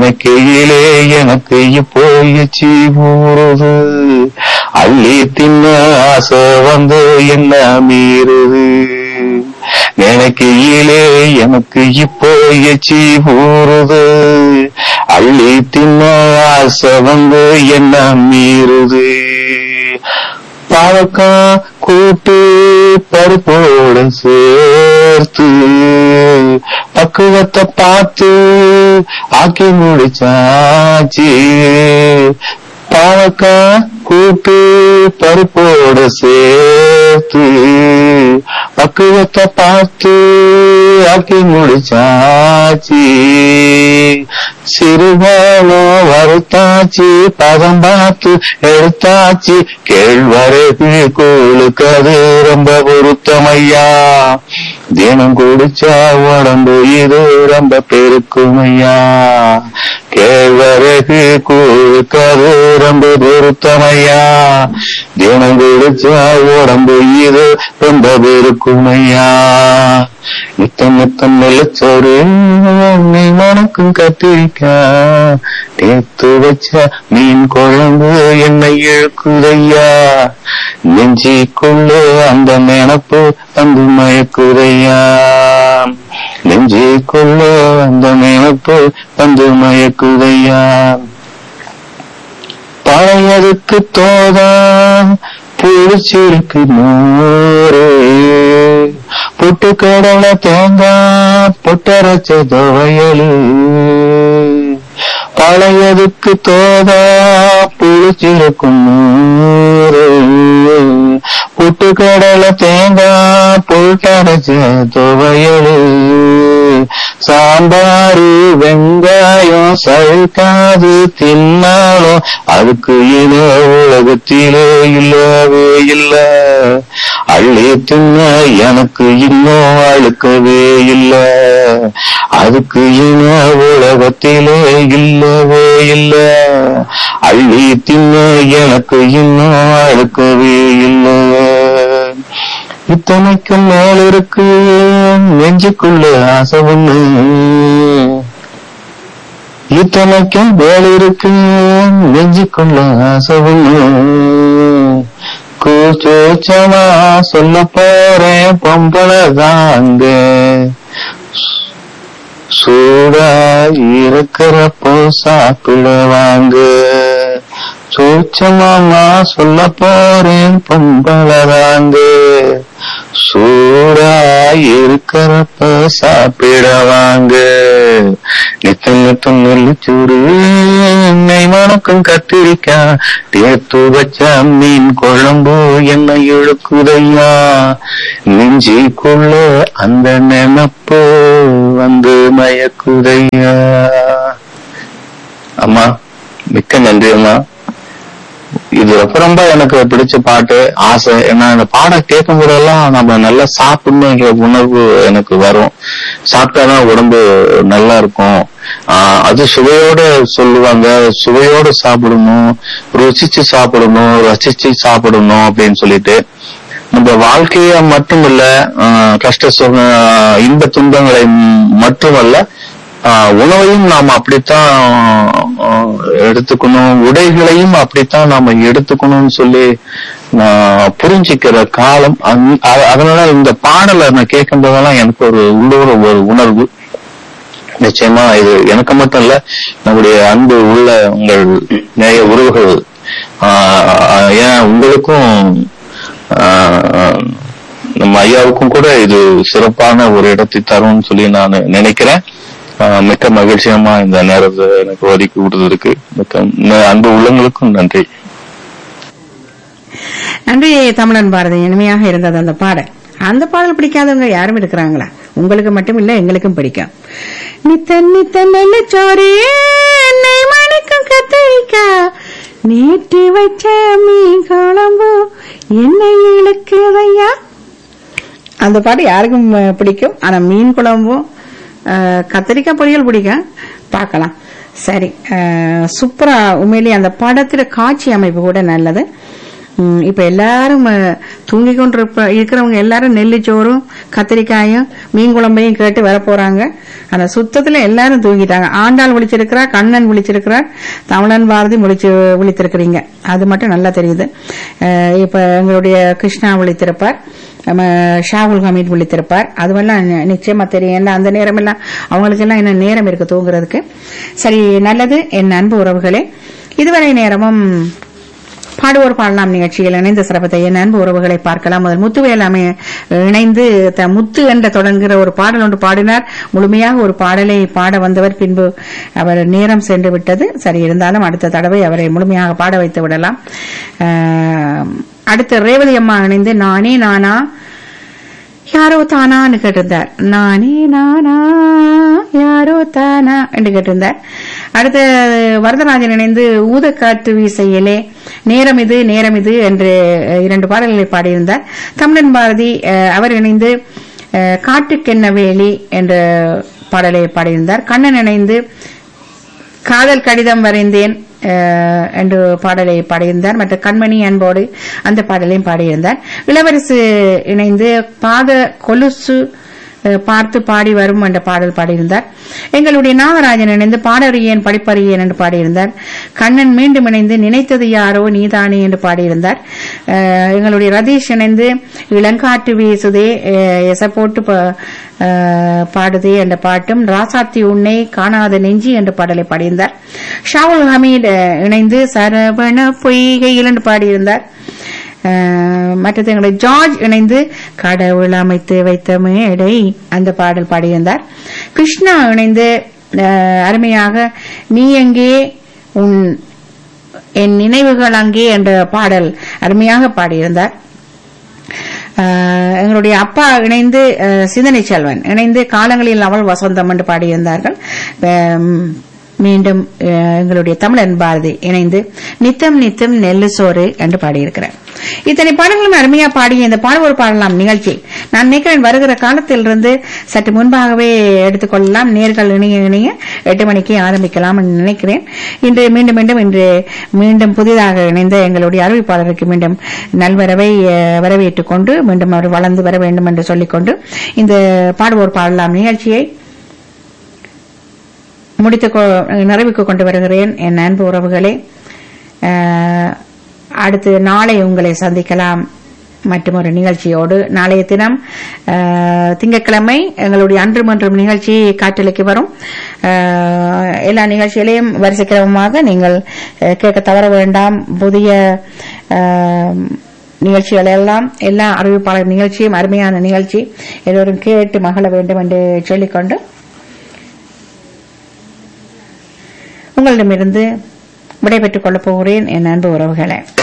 நினைக்கையிலே எனக்கு இப்போ எச்சி ஊறுது அள்ளி தின்ன ஆசை வந்து என்ன மீறுது நினைக்கையிலே எனக்கு இப்போ எச்சி ஊறுது அள்ளி தின்ன ஆசை வந்து என்ன மீறுது பாவக்காய் கூட்டு பருப்போட சேர்த்து பக்குவத்தை பார்த்து ஆக்கி முடிச்சாச்சு பாவக்காய் கூட்டு பருப்போட சேர்த்து பக்குவத்தை பார்த்து ஆக்கி முடிச்சாச்சு சிறுபாலும் வறுத்தாச்சு பதம் பார்த்து எடுத்தாச்சு கேழ்வரகு கூழுக்கு அது ரொம்ப பொருத்தமையா தினம் குடிச்சா உடம்பு இது ரொம்ப பெருக்குமையா கேழ்வரகு கூழுக்கு அது ரொம்ப பொருத்தமையா தினம் குடிச்சா உடம்பு இது ரொம்ப பெருக்குமையா நித்தம் நித்தம் நிலச்சோறு நீ மணக்கும் கத்திரிக்கா நேத்து வச்ச மீன் குழம்பு என்னை இழுக்குதையா நெஞ்சிக்குள்ள அந்த நினப்பு வந்து மயக்குதையா நெஞ்சிக்குள்ள அந்த நினப்பு வந்து மயக்குதையா பழையதுக்கு தோதா புடிச்சிருக்கு நூறு புட்டு கடலை தேங்காய் புட்டரைச்ச துவையலு பழையதுக்கு தோதா புளிச்சிருக்கும் நூறு புட்டு கடலை தேங்காய் புட்டரைச்ச துவையலு சாம்பாரு வெங்காயம் சழுக்காது தின்னாலும் அதுக்கு இன உலகத்திலே இல்லவே இல்ல அள்ளி தின்ன எனக்கு இன்னும் அழுக்கவே இல்ல அதுக்கு இன உலகத்திலே இல்லவே இல்ல அள்ளி தின்ன எனக்கு இன்னும் அழுக்கவே இல்லை இத்தனைக்கும் மேல் இருக்கு நெஞ்சுக்குள்ள ஆசை ஒண்ணு இத்தனைக்கும் மேல் இருக்கு நெஞ்சுக்குள்ள ஆசை ஒண்ணு கூச்சோச்சமா சொல்ல போறேன் பொம்பளை தாங்க சூடா இருக்கிறப்போ சாப்பிட வாங்க சூச்சமாமா சொல்ல போறேன் பொம்பளதாங்க சூடா இருக்கிறப்ப சாப்பிட வாங்க நித்தம் நித்தம் நெல்லிச்சூடு எண்ணெய் மணக்கும் கத்திரிக்காய் தேத்து வச்ச மீன் குழம்பு என்ன இழுக்குதையா நெஞ்சிக்குள்ள அந்த நினப்பு வந்து மயக்குதையா அம்மா மிக்க நன்றி அம்மா இது ரொம்ப ரொம்ப எனக்கு பிடிச்ச பாட்டு ஆசை ஏன்னா இந்த பாடம் கேட்கும் போதெல்லாம் நம்ம நல்லா சாப்பிடணுன்ற உணர்வு எனக்கு வரும் சாப்பிட்டாதான் உடம்பு நல்லா இருக்கும் ஆஹ் அது சுவையோட சொல்லுவாங்க சுவையோட சாப்பிடணும் ருசிச்சு சாப்பிடணும் ரசிச்சு சாப்பிடணும் அப்படின்னு சொல்லிட்டு நம்ம வாழ்க்கைய மட்டுமல்ல ஆஹ் கஷ்ட சுக இன்ப துன்பங்களை மட்டுமல்ல ஆஹ் உணவையும் நாம் அப்படித்தான் ஆஹ் எடுத்துக்கணும் உடைகளையும் அப்படித்தான் நாம எடுத்துக்கணும்னு சொல்லி நான் புரிஞ்சுக்கிற காலம் அந்த- அ- அதனால இந்த பாடலை நான் கேட்கும் போதெல்லாம் எனக்கு ஒரு உள்ளூர ஒரு உணர்வு நிச்சயமா இது எனக்கு மட்டும் இல்ல நம்முடைய அன்பு உள்ள உங்கள் நேய உறவுகள் ஆஹ் ஏன் உங்களுக்கும் ஆஹ் நம்ம ஐயாவுக்கும் கூட இது சிறப்பான ஒரு இடத்தை தரும்னு சொல்லி நான் நினைக்கிறேன் ஆஹ் மிக்க மகிழ்ச்சியமா இந்த நேரத்தை எனக்கு ஒதுக்கி விடுறதுக்கு மிக்க ந- அன்பு உள்ளங்களுக்கும் நன்றி நன்றி தமிழன் பாரதி இனிமையாக இருந்தது அந்த பாடல் அந்த பாடல் பிடிக்காதவங்க யாரும் இருக்கிறாங்களா உங்களுக்கு மட்டும் இல்ல எங்களுக்கும் பிடிக்கும் நித்த நித்த நெல்லச்சோறு எண்ணெய் மணிக்கும் கத்திரிக்கா நேற்று வச்ச மீன் குழம்பு எண்ணெய் இழுக்குதையா அந்த பாட்டு யாருக்கும் அஹ், பிடிக்கும் ஆனா மீன் குழம்பும் அஹ், கத்திரிக்காய் பொரியல் பிடிக்கும் பார்க்கலாம் சரி அஹ், சூப்பரா உண்மையிலேயே அந்த படத்துல காட்சி அமைப்பு கூட நல்லது ம், இப்ப எல்லாரும் அஹ், தூங்கிக் கொண்டு இருக்கிறவங்க எல்லாரும் நெல்லிச்சோறும் கத்திரிக்காயும் மீன் குழம்பையும் கேட்டு வர போறாங்க அந்த சுத்தத்துல எல்லாரும் தூங்கிட்டாங்க ஆண்டாள் விழிச்சிருக்கிறா கண்ணன் விழிச்சிருக்கிறா தமிழன் பாரதி விழிச்சு விழித்திருக்கிறீங்க அது மட்டும் நல்லா தெரியுது அஹ், இப்ப எங்களுடைய கிருஷ்ணா விழித்திருப்பார் நம்ம ஷாகுல் ஹமீத் விழித்திருப்பார் அதுவெல்லாம் நி- நிச்சயமா தெரியும் ஏன்னா அந்த நேரம் எல்லாம் அவங்களுக்கு எல்லாம் என்ன நேரம் இருக்கு தூங்குறதுக்கு சரி நல்லது என் அன்பு உறவுகளே இதுவரை நேரமும் பாடுவோர் பாடலாம் நிகழ்ச்சியில் இணைந்த சிறப்பத்தை என் அன்பு உறவுகளை பார்க்கலாம் முதல் முத்துவேலாமை இணைந்து த முத்து என்ற தொடங்குகிற ஒரு பாடல் ஒன்று பாடினார் முழுமையாக ஒரு பாடலை பாட வந்தவர் பின்பு அவர் நேரம் சென்று விட்டது சரி இருந்தாலும் அடுத்த தடவை அவரை முழுமையாக பாட வைத்து விடலாம் ஆஹ், அடுத்து ரேவதி அம்மா இணைந்து நானே நானா யாரோ தானான்னு கேட்டிருந்தார் நானே நானா யாரோ தானா என்று கேட்டிருந்தார் அடுத்து வரதராஜன் இணைந்து ஊதக்காற்று வீசையிலே நேரம் இது நேரம் இது என்று அஹ், இரண்டு பாடல்களை பாடியிருந்தார் தமிழன் பாரதி அஹ், அவர் இணைந்து அஹ், காட்டுக்கென்ன வேலி என்ற பாடலை பாடியிருந்தார் கண்ணன் இணைந்து காதல் கடிதம் வரைந்தேன் அஹ், என்று பாடலை பாடியிருந்தார் மற்ற கண்மணி அன்போடு அந்த பாடலையும் பாடியிருந்தார் இளவரசு இணைந்து பாத கொலுசு அஹ், பார்த்து பாடி வரும் என்ற பாடல் பாடியிருந்தார் எங்களுடைய நாகராஜன் இணைந்து பாடறியேன் படிப்பறியேன் என்று பாடியிருந்தார் கண்ணன் மீண்டும் இணைந்து நினைத்தது யாரோ நீதானே என்று பாடியிருந்தார் அஹ், எங்களுடைய ரதீஷ் இணைந்து இளங்காற்று வீசுதே அஹ், எச போட்டு ப- அஹ், பாடுதே என்ற பாட்டும் ராசாத்தி உன்னை காணாத நெஞ்சி என்ற பாடலை பாடியிருந்தார் ஷாவுல் ஹமீத் அஹ், இணைந்து சரவண பொய்கையில் என்று பாடியிருந்தார் அஹ், மற்றது எங்களுடைய ஜார்ஜ் இணைந்து கடவுள் அமைத்து வைத்த மேடை அந்த பாடல் பாடியிருந்தார் கிருஷ்ணா இணைந்து அஹ், அருமையாக நீ எங்கே உன் என் நினைவுகள் அங்கே என்ற பாடல் அருமையாக பாடியிருந்தார் ஆஹ் எங்களுடைய அப்பா இணைந்து ஆஹ் சிந்தனை செல்வன் இணைந்து காலங்களில் அவள் வசந்தம் என்று பாடியிருந்தார்கள் ஆம், மீண்டும் ஆஹ் எங்களுடைய தமிழன் பாரதி இணைந்து நித்தம் நித்தம் நெல்லு சோறு என்று பாடியிருக்கிறார் இத்தனை பாடல்களும் அருமையா பாடிய இந்த பாடுவோர் பாடலாம் நிகழ்ச்சி நான் நினைக்கிறேன் வருகிற காலத்திலிருந்து சற்று முன்பாகவே எடுத்துக்கொள்ளலாம் நேர்கள் இணைய இணைய எட்டு மணிக்கு ஆரம்பிக்கலாம் என்று நினைக்கிறேன் இன்று மீண்டும் மீண்டும் இன்று மீண்டும் புதிதாக இணைந்த எங்களுடைய அறிவிப்பாளருக்கு மீண்டும் நல்வரவை அஹ், வரவேற்றுக் கொண்டு மீண்டும் அவர் வளர்ந்து வர வேண்டும் என்று சொல்லிக்கொண்டு இந்த பாடுவோர் பாடலாம் நிகழ்ச்சியை முடித்து கொ- நிறைவுக்கு கொண்டு வருகிறேன் என் அன்பு உறவுகளே அஹ், அடுத்து நாளை உங்களை சந்திக்கலாம் மற்றும் ஒரு நிகழ்ச்சியோடு நாளைய தினம் அஹ், திங்கட்கிழமை எங்களுடைய அன்று மன்றம் நிகழ்ச்சி காற்றலைக்கு வரும் அஹ், எல்லா நிகழ்ச்சிகளையும் வரிசைக்கிரமமாக நீங்கள் அஹ், கேட்க தவற வேண்டாம் புதிய அஹ், நிகழ்ச்சிகள் எல்லாம் எல்லா அறிவிப்பாளர் நிகழ்ச்சியும் அருமையான நிகழ்ச்சி எல்லோரும் கேட்டு மகள வேண்டும் என்று சொல்லிக்கொண்டு உங்களிடமிருந்து விடைபெற்றுக் கொள்ளப் போகிறேன் என் அன்பு உறவுகளை